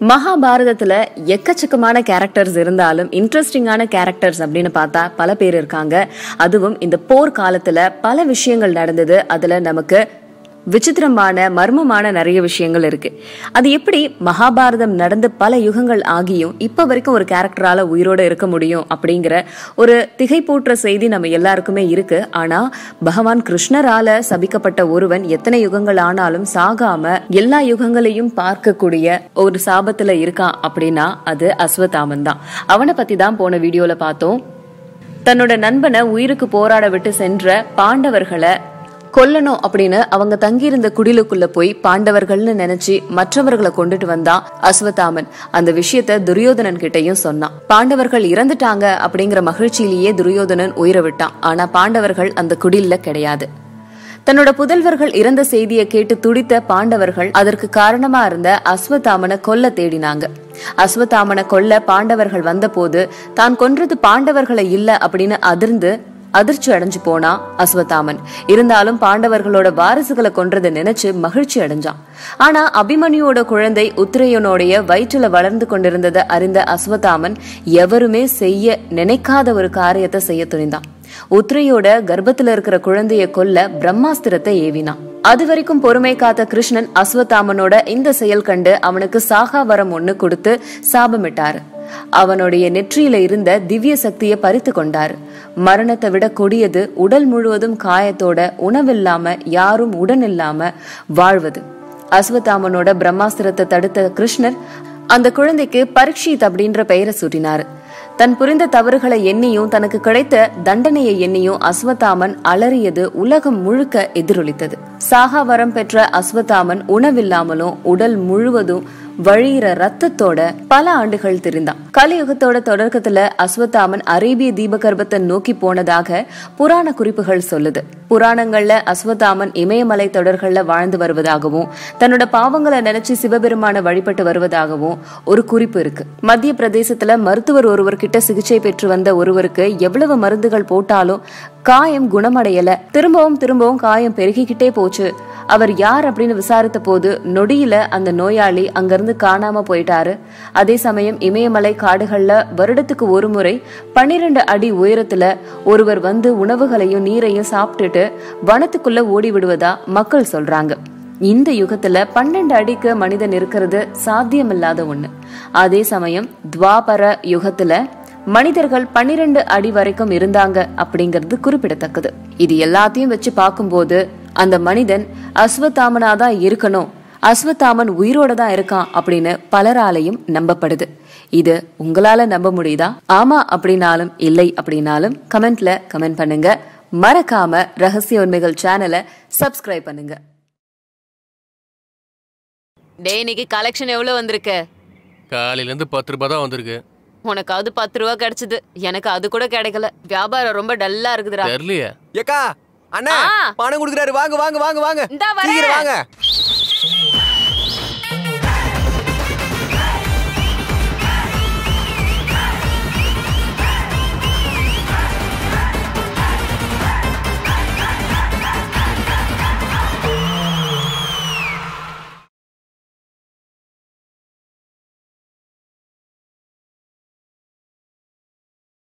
மகாபாரதத்துல எக்கச்சக்கமான கேரக்டர்ஸ் இருந்தாலும் இன்ட்ரெஸ்டிங்கான கேரக்டர்ஸ் அப்படின்னு பார்த்தா பல பேர் இருக்காங்க அதுவும் இந்த போர் காலத்துல பல விஷயங்கள் நடந்தது அதுல நமக்கு விசித்திரமான மர்மமான நிறைய விஷயங்கள் இருக்கு அது எப்படி மகாபாரதம் நடந்து பல யுகங்கள் ஆகியும் இப்ப வரைக்கும் ஒரு கேரக்டரால உயிரோட இருக்க முடியும் அப்படிங்கிற ஒரு திகைப்பூற்ற செய்தி நம்ம எல்லாருக்குமே இருக்கு ஆனா பகவான் கிருஷ்ணரால சபிக்கப்பட்ட ஒருவன் எத்தனை யுகங்கள் ஆனாலும் சாகாம எல்லா யுகங்களையும் பார்க்கக்கூடிய ஒரு சாபத்துல இருக்கான் அப்படின்னா அது அஸ்வத்தாமன் தான் அவனை பத்தி தான் போன வீடியோல பார்த்தோம் தன்னோட நண்பனை உயிருக்கு போராட விட்டு சென்ற பாண்டவர்களை கொல்லணும் அப்படின்னு அவங்க தங்கியிருந்த குடிலுக்குள்ள போய் பாண்டவர்கள்னு நினைச்சு மற்றவர்களை கொண்டுட்டு வந்தான் அஸ்வத்தாமன் அந்த விஷயத்த துரியோதனன் கிட்டயும் சொன்னான் பாண்டவர்கள் இறந்துட்டாங்க அப்படிங்கிற மகிழ்ச்சியிலேயே துரியோதனன் உயிரை விட்டான் ஆனா பாண்டவர்கள் அந்த குடில்ல கிடையாது தன்னோட புதல்வர்கள் இறந்த செய்தியை கேட்டு துடித்த பாண்டவர்கள் அதற்கு காரணமா இருந்த அஸ்வத்தாமனை கொல்ல தேடினாங்க அஸ்வத்தாமனை கொல்ல பாண்டவர்கள் வந்தபோது தான் கொன்றது பாண்டவர்களை இல்ல அப்படின்னு அதிர்ந்து அதிர்ச்சி அடைஞ்சு போனா அஸ்வத்தாமன் இருந்தாலும் பாண்டவர்களோட வாரிசுகளை கொன்றதை நினைச்சு மகிழ்ச்சி அடைஞ்சான் ஆனா அபிமன்யுவோட குழந்தை உத்திரையனோடைய வயிற்றுல வளர்ந்து கொண்டிருந்ததை அறிந்த அஸ்வத்தாமன் எவருமே செய்ய நினைக்காத ஒரு காரியத்தை செய்ய துணிந்தான் உத்ரையோட கர்ப்பத்துல இருக்கிற குழந்தைய கொல்ல பிரம்மாஸ்திரத்தை ஏவினான் அது வரைக்கும் பொறுமை காத்த கிருஷ்ணன் அஸ்வத்தாமனோட இந்த செயல் கண்டு அவனுக்கு சாகா வரம் ஒண்ணு கொடுத்து சாபமிட்டாரு அவனுடைய நெற்றியில இருந்த திவ்ய சக்தியை பறித்து கொண்டாரு மரணத்தை விட கொடியது உடல் முழுவதும் காயத்தோட உணவில்லாம யாரும் உடன் இல்லாம வாழ்வது அஸ்வத்தாமனோட பிரம்மாஸ்திரத்தை தடுத்த கிருஷ்ணர் அந்த குழந்தைக்கு பரீட்சித் அப்படின்ற பெயரை சூட்டினாரு தன் புரிந்த தவறுகளை எண்ணியும் தனக்கு கிடைத்த தண்டனையை எண்ணியும் அஸ்வத்தாமன் அலறியது உலகம் முழுக்க எதிரொலித்தது சாகா வரம் பெற்ற அஸ்வத்தாமன் உணவில்லாமலும் உடல் முழுவதும் வழியிற ரத்தத்தோட பல ஆண்டுகள் திரிந்தான் கலியுகத்தோட தொடக்கத்துல அஸ்வத்தாமன் அரேபிய தீபகற்பத்தை நோக்கி போனதாக புராண குறிப்புகள் சொல்லுது புராணங்கள்ல அஸ்வத்தாமன் இமயமலை தொடர்கள்ல வாழ்ந்து வருவதாகவும் தன்னோட பாவங்களை நினைச்சு சிவபெருமான வழிபட்டு வருவதாகவும் ஒரு குறிப்பு இருக்கு மத்திய பிரதேசத்துல மருத்துவர் ஒருவர்கிட்ட சிகிச்சை பெற்று வந்த ஒருவருக்கு எவ்வளவு மருந்துகள் போட்டாலும் காயம் குணமடையல திரும்பவும் திரும்பவும் காயம் பெருகிக்கிட்டே போச்சு அவர் யார் அப்படின்னு விசாரித்த போது நொடியில அந்த நோயாளி அங்கிருந்து காணாம போயிட்டாரு அதே சமயம் இமயமலை காடுகள்ல வருடத்துக்கு ஒரு முறை பன்னிரண்டு அடி உயரத்துல ஒருவர் வந்து உணவுகளையும் நீரையும் சாப்பிட்டுட்டு வனத்துக்குள்ள ஓடி விடுவதா மக்கள் சொல்றாங்க இந்த யுகத்துல பன்னெண்டு அடிக்கு மனிதன் இருக்கிறது சாத்தியமில்லாத ஒண்ணு அதே சமயம் துவாபர யுகத்துல மனிதர்கள் பன்னிரண்டு அடி வரைக்கும் இருந்தாங்க அப்படிங்கிறது குறிப்பிடத்தக்கது இது எல்லாத்தையும் வச்சு பார்க்கும்போது அந்த மனிதன் அஸ்வத்தாமனாதான் இருக்கணும் அஸ்வத்தாமன் உயிரோட தான் இருக்கான் அப்படின்னு பலராலையும் நம்பப்படுது இது உங்களால நம்ப முடியுதா ஆமா அப்படின்னாலும் இல்லை அப்படின்னாலும் கமெண்ட்ல கமெண்ட் பண்ணுங்க மறக்காம ரகசிய உண்மைகள் சேனலை சப்ஸ்கிரைப் பண்ணுங்க டே இன்னைக்கு கலெக்ஷன் எவ்வளவு வந்திருக்கு காலையிலேருந்து பத்து ரூபாய் தான் வந்திருக்கு உனக்காவது பத்து ரூபா கிடைச்சது எனக்கு அது கூட கிடைக்கல வியாபாரம் ரொம்ப டல்லா இருக்குதுடா தெரியலையே ஏக்கா அண்ணா ஆ. பணம் கொடுக்குறாரு வாங்க வாங்க வாங்க வாங்க இந்தா வரேன். சீக்கிரம் வாங்க